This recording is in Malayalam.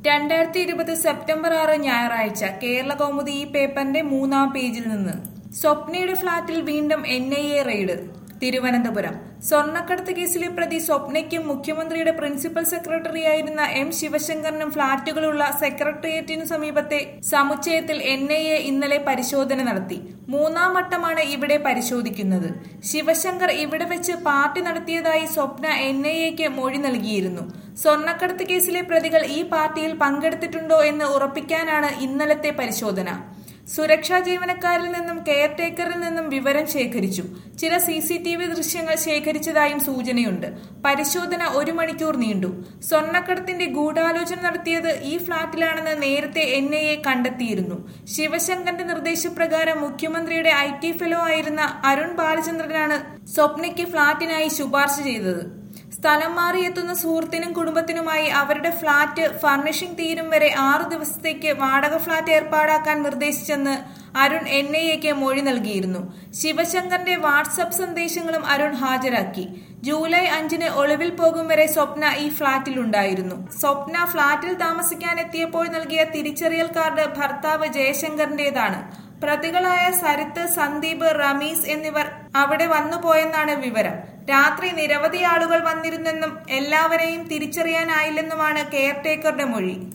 രണ്ടായിരത്തി ഇരുപത് സെപ്റ്റംബർ ആറ് ഞായറാഴ്ച കേരള കൗമുദി ഈ പേപ്പറിന്റെ മൂന്നാം പേജിൽ നിന്ന് സ്വപ്നയുടെ ഫ്ളാറ്റിൽ വീണ്ടും N I A raid Thiruvananthapuram സ്വർണ്ണക്കടത്ത് കേസിലെ പ്രതി സ്വപ്നയ്ക്കും മുഖ്യമന്ത്രിയുടെ പ്രിൻസിപ്പൽ സെക്രട്ടറിയായിരുന്ന എം ശിവശങ്കറിനും ഫ്ളാറ്റുകളുള്ള സെക്രട്ടേറിയറ്റിനു സമീപത്തെ സമുച്ചയത്തിൽ എൻ ഐ എ ഇന്നലെ പരിശോധന നടത്തി മൂന്നാം വട്ടമാണ് ഇവിടെ പരിശോധിക്കുന്നത് ശിവശങ്കർ ഇവിടെ വെച്ച് പാർട്ടി നടത്തിയതായി സ്വപ്ന എൻ ഐ എക്ക് മൊഴി നൽകിയിരുന്നു സ്വർണ്ണക്കടത്ത് കേസിലെ പ്രതികൾ ഈ പാർട്ടിയിൽ പങ്കെടുത്തിട്ടുണ്ടോ എന്ന് ഉറപ്പിക്കാനാണ് ഇന്നലത്തെ പരിശോധന സുരക്ഷാ ജീവനക്കാരിൽ നിന്നും കെയർ ടേക്കറിൽ നിന്നും വിവരം ശേഖരിച്ചു ചില സി സി ടി വി ദൃശ്യങ്ങൾ ശേഖരിച്ചതായും സൂചനയുണ്ട് പരിശോധന ഒരു മണിക്കൂർ നീണ്ടു സ്വർണ്ണക്കടത്തിന്റെ ഗൂഢാലോചന നടത്തിയത് ഈ ഫ്ളാറ്റിലാണെന്ന് നേരത്തെ എൻ ഐ എ കണ്ടെത്തിയിരുന്നു ശിവശങ്കറിന്റെ നിർദ്ദേശപ്രകാരം മുഖ്യമന്ത്രിയുടെ ഐ ടി ഫെലോ ആയിരുന്ന അരുൺ ബാലചന്ദ്രനാണ് സ്വപ്നയ്ക്ക് ഫ്ളാറ്റിനായി ശുപാർശ ചെയ്തത് സ്ഥലം മാറിയെത്തുന്ന സുഹൃത്തിനും കുടുംബത്തിനുമായി അവരുടെ ഫ്ളാറ്റ് ഫർണിഷിംഗ് തീരും വരെ ആറു ദിവസത്തേക്ക് വാടക ഫ്ളാറ്റ് ഏർപ്പാടാക്കാൻ നിർദ്ദേശിച്ചെന്ന് അരുൺ എൻ ഐ എക്ക് മൊഴി നൽകിയിരുന്നു ശിവശങ്കറിന്റെ വാട്സപ്പ് സന്ദേശങ്ങളും അരുൺ ഹാജരാക്കി ജൂലൈ അഞ്ചിന് ഒളിവിൽ പോകും വരെ സ്വപ്ന ഈ ഫ്ളാറ്റിലുണ്ടായിരുന്നു സ്വപ്ന ഫ്ളാറ്റിൽ താമസിക്കാനെത്തിയപ്പോൾ നൽകിയ തിരിച്ചറിയൽ കാർഡ് ഭർത്താവ് ജയശങ്കറിന്റേതാണ് പ്രതികളായ സരിത്ത് സന്ദീപ് റമീസ് എന്നിവർ അവിടെ വന്നുപോയെന്നാണ് വിവരം രാത്രി നിരവധി ആളുകൾ വന്നിരുന്നെന്നും എല്ലാവരെയും തിരിച്ചറിയാനായില്ലെന്നുമാണ് കെയർ ടേക്കറുടെ മൊഴി